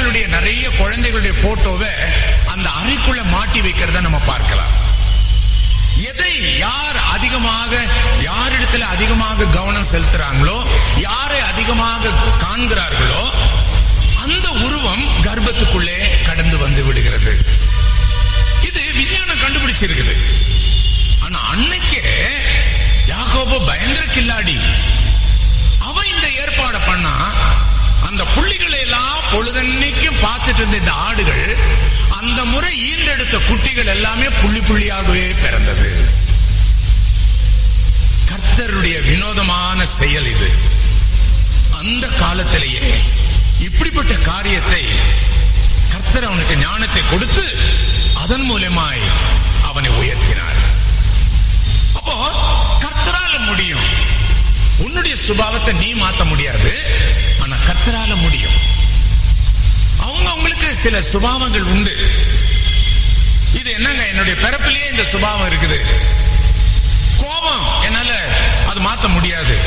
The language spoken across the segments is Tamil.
பிள்ளைகளுடைய நிறைய குழந்தைகளுடைய போட்டோவை அந்த அறைக்குள்ள மாட்டி வைக்கிறத நம்ம பார்க்கலாம் எதை யார் அதிகமாக யாரிடத்துல அதிகமாக கவனம் செலுத்துறாங்களோ யாரை அதிகமாக காண்கிறார்களோ அந்த உருவம் கர்ப்பத்துக்குள்ளே கடந்து வந்து விடுகிறது இது விஞ்ஞானம் கண்டுபிடிச்சிருக்குது ஆனா அன்னைக்கே யாக்கோபு பயங்கர கில்லாடி அவன் இந்த ஏற்பாடை பண்ணா அந்த புள்ளிகளை எல்லாம் பொழுதன்னைக்கும் பார்த்துட்டு இருந்த இந்த ஆடுகள் அந்த முறை ஈன்றெடுத்த குட்டிகள் எல்லாமே புள்ளி புள்ளியாகவே பிறந்தது கர்த்தருடைய வினோதமான செயல் இது அந்த காலத்திலேயே இப்படிப்பட்ட காரியத்தை கர்த்தர் அவனுக்கு ஞானத்தை கொடுத்து அதன் மூலமாய் அவனை உயர்த்தினார் அப்போ கர்த்தரால முடியும் உன்னுடைய சுபாவத்தை நீ மாத்த முடியாது ஆனா கர்த்தரால முடியும் அவங்க அவங்களுக்கு சில சுபாவங்கள் உண்டு இது என்னங்க என்னுடைய பிறப்பிலேயே இந்த சுபாவம் இருக்குது கோபம் என்னால அது மாத்த முடியாது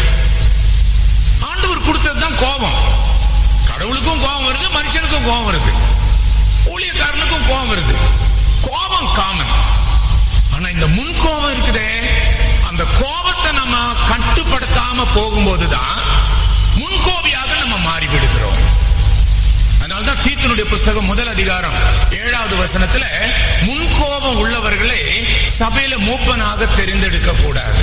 ஆண்டவர் கொடுத்ததுதான் கோபம் கடவுளுக்கும் கோபம் வருது மனுஷனுக்கும் கோபம் வருது ஊழியக்காரனுக்கும் கோபம் வருது கோபம் காமன் ஆனா இந்த முன் கோபம் இருக்குதே அந்த கோபத்தை நம்ம கட்டுப்படுத்தாம போகும்போதுதான் முன்கோபியாக நம்ம மாறி விடுகிறோம் அதனால்தான் தீத்தனுடைய புஸ்தகம் முதல் அதிகாரம் ஏழாவது வசனத்துல முன்கோபம் உள்ளவர்களை சபையில மூப்பனாக தெரிந்தெடுக்க கூடாது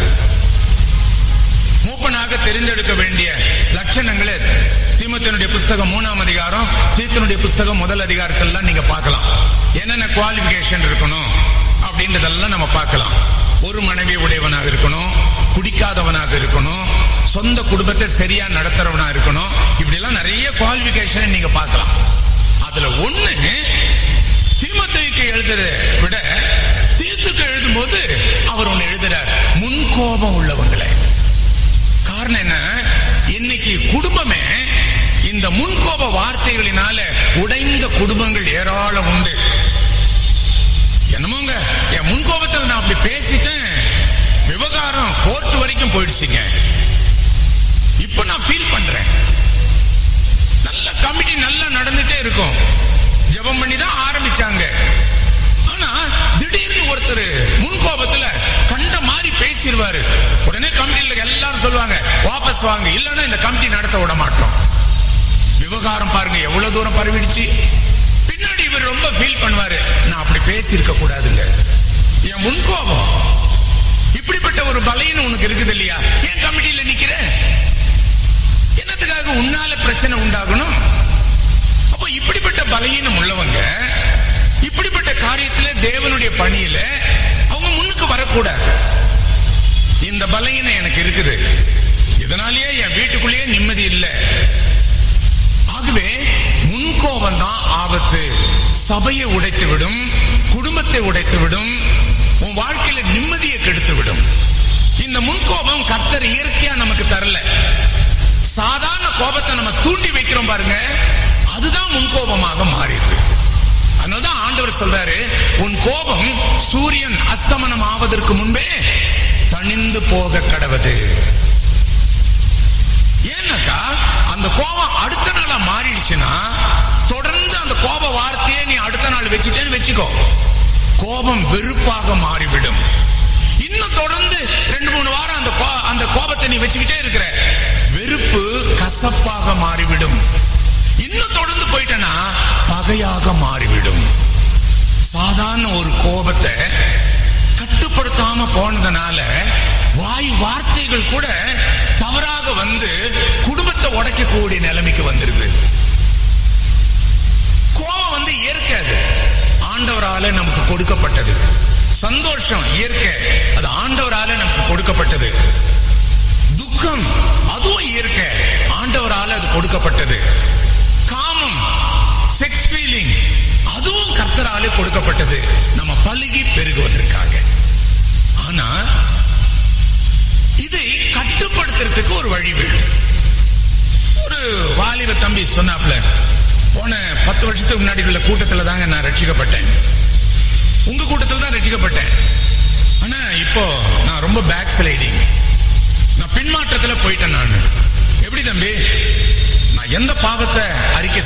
மூப்பனாக தெரிந்தெடுக்க வேண்டிய லட்சணங்களை தீமத்தினுடைய புஸ்தகம் மூணாம் அதிகாரம் தீத்தனுடைய புஸ்தகம் முதல் அதிகாரத்திலாம் நீங்க பார்க்கலாம் என்னென்ன குவாலிபிகேஷன் இருக்கணும் அப்படின்றதெல்லாம் நம்ம பார்க்கலாம் ஒரு மனைவி உடையவனாக இருக்கணும் குடிக்காதவனாக இருக்கணும் சொந்த குடும்பத்தை சரியா நடத்துறவனா இருக்கணும் இப்படி எல்லாம் நிறைய குவாலிபிகேஷனை நீங்க பார்க்கலாம் அதுல ஒண்ணு தீமத்தைக்கு எழுதுறத விட தீத்துக்கு எழுதும் போது அவர் ஒண்ணு எழுதுறார் முன்கோபம் உள்ளவங்களை காரணம் என்ன இன்னைக்கு குடும்பமே இந்த முன்கோப வார்த்தைகளினால உடைந்த குடும்பங்கள் ஏராளம் உண்டு என்னமோங்க என் முன்கோபத்தில் நான் அப்படி பேசிட்டேன் விவகாரம் கோர்ட் வரைக்கும் போயிடுச்சுங்க இப்ப நான் ஃபீல் பண்றேன் நல்ல கமிட்டி நல்லா நடந்துட்டே இருக்கும் ஜெபம் பண்ணி தான் ஆரம்பிச்சாங்க ஆனா திடீர்னு ஒருத்தர் முன்கோபத்துல கண்ட மாதிரி பேசிடுவாரு உடனே கமிட்டியில எல்லாரும் சொல்லுவாங்க வாபஸ் வாங்க இல்லைன்னா இந்த கமிட்டி நடத்த விட மாட்டோம் விவகாரம் பாருங்க எவ்வளவு தூரம் பரவிடுச்சு பின்னாடி இவர் ரொம்ப ஃபீல் பண்ணுவாரு நான் அப்படி பேசி இருக்க கூடாதுங்க என் முன்கோபம் இப்படிப்பட்ட ஒரு பலையின் உனக்கு இருக்குது இல்லையா ஏன் கமிட்டியில நிக்கிற என்னத்துக்காக உன்னால பிரச்சனை உண்டாகணும் அப்போ இப்படிப்பட்ட பலையினம் உள்ளவங்க இப்படிப்பட்ட காரியத்துல தேவனுடைய பணியில அவங்க முன்னுக்கு வரக்கூடாது இந்த பலையினம் எனக்கு இருக்குது இதனாலேயே என் வீட்டுக்குள்ளேயே நிம்மதி இல்லை ஆகவே முன்கோபம் தான் ஆபத்து சபையை உடைத்து விடும் குடும்பத்தை உடைத்து விடும் உன் வாழ்க்கையில நிம்மதியை கெடுத்து விடும் இந்த முன்கோபம் கர்த்தர் இயற்கையா நமக்கு தரல சாதாரண கோபத்தை நம்ம தூண்டி வைக்கிறோம் பாருங்க அதுதான் முன்கோபமாக மாறிடுது அதனாலதான் ஆண்டவர் சொல்றாரு உன் கோபம் சூரியன் அஸ்தமனம் ஆவதற்கு முன்பே தணிந்து போக கடவது ஏன்னாக்கா அந்த கோபம் அடுத்த நாளா மாறிடுச்சுன்னா தொடர்ந்து அந்த கோப வார்த்தையை நீ அடுத்த நாள் வச்சுட்டேன்னு வச்சுக்கோ கோபம் வெறுப்பாக மாறிவிடும் இன்னும் தொடர்ந்து ரெண்டு மூணு வாரம் அந்த கோ- அந்த கோபத்தை நீ வச்சுக்கிட்டே இருக்கிற வெறுப்பு கசப்பாக மாறிவிடும் இன்னும் தொடர்ந்து போயிட்டனா பகையாக மாறிவிடும் சாதாரண ஒரு கோபத்தை கட்டுப்படுத்தாம போனதுனால வாய் வார்த்தைகள் கூட தவறாக வந்து குடும்பத்தை உடைக்கக்கூடிய நிலைமைக்கு வந்துருது கோபம் வந்து இயற்கை அது ஆண்டவரால நமக்கு கொடுக்கப்பட்டது சந்தோஷம் இயற்கை அது ஆண்டவரால நமக்கு கொடுக்கப்பட்டது துக்கம் அதுவும் இயற்கை ஆண்டவரால அது கொடுக்கப்பட்டது காமம் செக்ஸ் ஃபீலிங் அதுவும் கர்த்தராலே கொடுக்கப்பட்டது நம்ம பழுகி பெருகுவதற்காக ஆனா இதை கட்டுப்படுத்துறதுக்கு ஒரு வழி வேணும் ஒரு வாலிப தம்பி சொன்னாப்ல போன பத்து வருஷத்துக்கு முன்னாடி உள்ள கூட்டத்துல தாங்க நான் ரட்சிக்கப்பட்டேன் உங்க கூட்டத்தில் தான் ரட்சிக்கப்பட்டேன் ஆனா இப்போ நான் ரொம்ப பேக் ஸ்லைடிங் நான் பின்மாற்றத்துல போயிட்டேன் நான் எப்படி தம்பி நான் எந்த பாவத்தை அறிக்கை